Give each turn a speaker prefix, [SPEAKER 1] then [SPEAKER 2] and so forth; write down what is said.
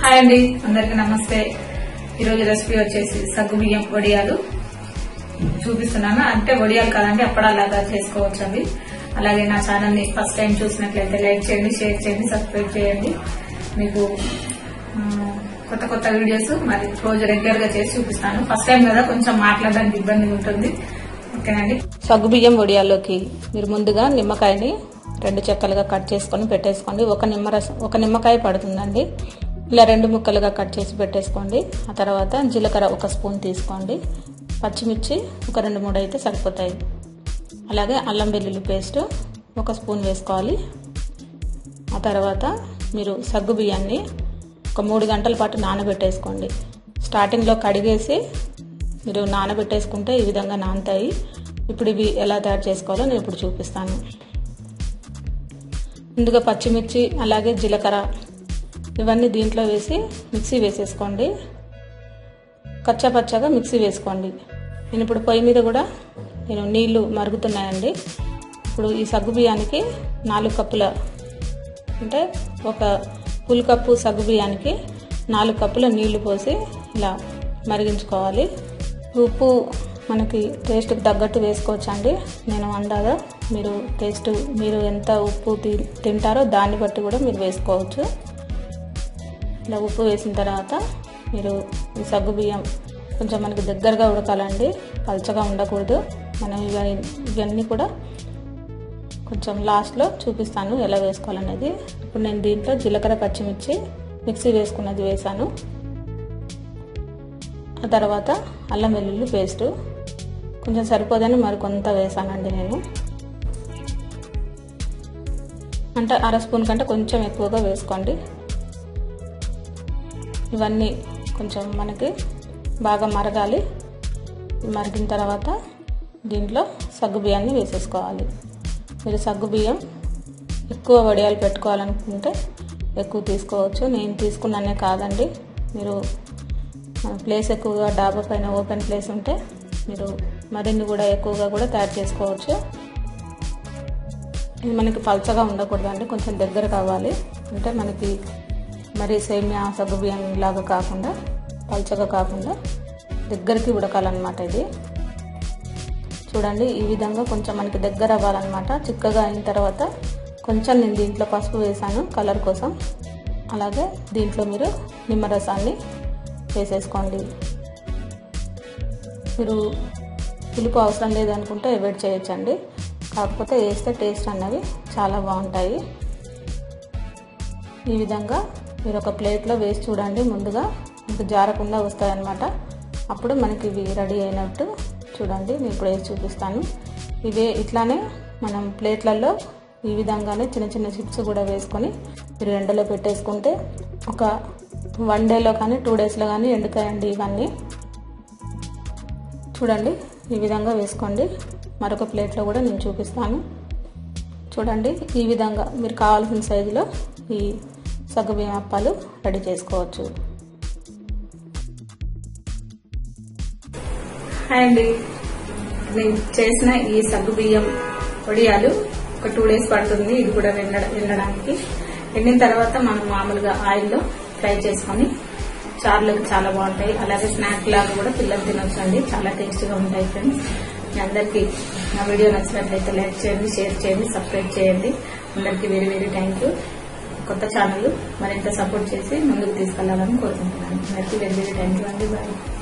[SPEAKER 1] hi అండి అందరికి నమస్తే ఈరోజు రెసిపీ వచ్చేసి సగ్గు బియ్యం వడియాలు చూపిస్తున్నాను అంటే వడియాలు కాదండి అప్పడాలాగా చేసుకోవచ్చు అవి అలాగే నా ఛానల్ ని ఫస్ట్ టైం చూసినట్లయితే లైక్ చేయండి షేర్ చేయండి సబ్స్క్రైబ్ చేయండి మీకు ఆ, కొత్త కొత్త వీడియోస్ మరి రోజు రెగ్యులర్ గా చేసి చూపిస్తాను ఫస్ట్ టైం కదా కొంచెం మాట్లాడడానికి ఇబ్బంది ఉంటుంది ఓకేనండి
[SPEAKER 2] సగ్గుబియ్యం వడియాల్లోకి మీరు ముందుగా నిమ్మకాయని రెండు చెక్కలుగా కట్ చేసుకొని పెట్టేసుకోండి ఒక నిమ్మరసం ఒక నిమ్మకాయ పడుతుందండి ఇలా రెండు ముక్కలుగా కట్ చేసి పెట్టేసుకోండి ఆ తర్వాత జీలకర్ర ఒక స్పూన్ తీసుకోండి పచ్చిమిర్చి ఒక రెండు మూడు అయితే సరిపోతాయి అలాగే అల్లం వెల్లుల్లి పేస్ట్ ఒక స్పూన్ వేసుకోవాలి ఆ తర్వాత మీరు సగ్గు బియ్యాన్ని ఒక మూడు గంటల పాటు నానబెట్టేసుకోండి స్టార్టింగ్లో కడిగేసి మీరు నానబెట్టేసుకుంటే ఈ విధంగా నానతాయి ఇప్పుడు ఇవి ఎలా తయారు చేసుకోవాలో నేను ఇప్పుడు చూపిస్తాను ముందుగా పచ్చిమిర్చి అలాగే జీలకర్ర ఇవన్నీ దీంట్లో వేసి మిక్సీ వేసేసుకోండి కచ్చా పచ్చగా మిక్సీ వేసుకోండి నేను ఇప్పుడు పొయ్యి మీద కూడా నేను నీళ్లు మరుగుతున్నాయండి ఇప్పుడు ఈ సగ్గు బియ్యానికి నాలుగు కప్పుల అంటే ఒక ఫుల్ కప్పు సగ్గు బియ్యానికి నాలుగు కప్పుల నీళ్లు పోసి ఇలా మరిగించుకోవాలి ఉప్పు మనకి టేస్ట్కి తగ్గట్టు వేసుకోవచ్చండి నేను అందాగా మీరు టేస్ట్ మీరు ఎంత ఉప్పు తి- తింటారో దాన్ని బట్టి కూడా మీరు వేసుకోవచ్చు ఇలా ఉప్పు వేసిన తర్వాత మీరు ఈ సగ్గు బియ్యం కొంచెం మనకి దగ్గరగా ఉడకాలండి పలచగా ఉండకూడదు మనం ఇవన్నీ ఇవన్నీ కూడా కొంచెం లాస్ట్లో చూపిస్తాను ఎలా వేసుకోవాలనేది ఇప్పుడు నేను దీంట్లో జీలకర్ర పచ్చిమిర్చి మిక్సీ వేసుకున్నది వేసాను ఆ తర్వాత అల్లం వెల్లుల్లి పేస్టు కొంచెం సరిపోదని మరి కొంత వేసానండి నేను అంటే అర స్పూన్ కంటే కొంచెం ఎక్కువగా వేసుకోండి ఇవన్నీ కొంచెం మనకి బాగా మరగాలి మరిగిన తర్వాత దీంట్లో సగ్గు బియ్యాన్ని వేసేసుకోవాలి మీరు సగ్గు బియ్యం ఎక్కువ వడియాలు పెట్టుకోవాలనుకుంటే ఎక్కువ తీసుకోవచ్చు నేను తీసుకున్నానే కాదండి మీరు మన ప్లేస్ ఎక్కువగా డాబా పైన ఓపెన్ ప్లేస్ ఉంటే మీరు మరిన్ని కూడా ఎక్కువగా కూడా తయారు చేసుకోవచ్చు ఇది మనకి పల్చగా ఉండకూడదండి కొంచెం దగ్గర కావాలి అంటే మనకి మరి సేమియా సగ్గు బియ్యం లాగా కాకుండా పల్చగా కాకుండా దగ్గరికి ఉడకాలన్నమాట ఇది చూడండి ఈ విధంగా కొంచెం మనకి దగ్గర అవ్వాలన్నమాట చిక్కగా అయిన తర్వాత కొంచెం నేను దీంట్లో పసుపు వేసాను కలర్ కోసం అలాగే దీంట్లో మీరు నిమ్మరసాన్ని వేసేసుకోండి మీరు పులుపు అవసరం లేదనుకుంటే అవాయిడ్ చేయొచ్చండి కాకపోతే వేస్తే టేస్ట్ అన్నవి చాలా బాగుంటాయి ఈ విధంగా మీరు ఒక ప్లేట్లో వేసి చూడండి ముందుగా మీకు జారకుండా వస్తాయన్నమాట అప్పుడు మనకి ఇవి రెడీ అయినట్టు చూడండి నేను ఇప్పుడు వేసి చూపిస్తాను ఇవే ఇట్లానే మనం ప్లేట్లలో ఈ విధంగానే చిన్న చిన్న చిప్స్ కూడా వేసుకొని మీరు ఎండలో పెట్టేసుకుంటే ఒక వన్ డేలో కానీ టూ డేస్లో కానీ ఎండుతాయండి ఇవన్నీ చూడండి ఈ విధంగా వేసుకోండి మరొక ప్లేట్లో కూడా నేను చూపిస్తాను చూడండి ఈ విధంగా మీరు కావాల్సిన సైజులో ఈ సగ్గుబియ్యం అప్పాలు రెడీ చేసుకోవచ్చు
[SPEAKER 1] హాయ్ అండి నేను చేసిన ఈ సగ్గు బియ్యం వడియాలు ఒక టూ డేస్ పడుతుంది ఇది కూడా వెళ్ళ వెళ్ళడానికి ఎండిన తర్వాత మనం మామూలుగా ఆయిల్లో ఫ్రై చేసుకొని చారులోకి చాలా బాగుంటాయి అలాగే స్నాక్ లాగా కూడా పిల్లలు తినొచ్చండి చాలా టేస్టీగా ఉంటాయి ఫ్రెండ్స్ మీ అందరికీ నా వీడియో నచ్చినట్లయితే లైక్ చేయండి షేర్ చేయండి సబ్స్క్రైబ్ చేయండి అందరికీ వెరీ వెరీ థ్యాంక్ యూ కొత్త ఛానల్ మరింత సపోర్ట్ చేసి ముందుకు తీసుకెళ్లాలని కోరుకుంటున్నాను అందరికీ వెరీ వెరీ థ్యాంక్ యూ అండి బాయ్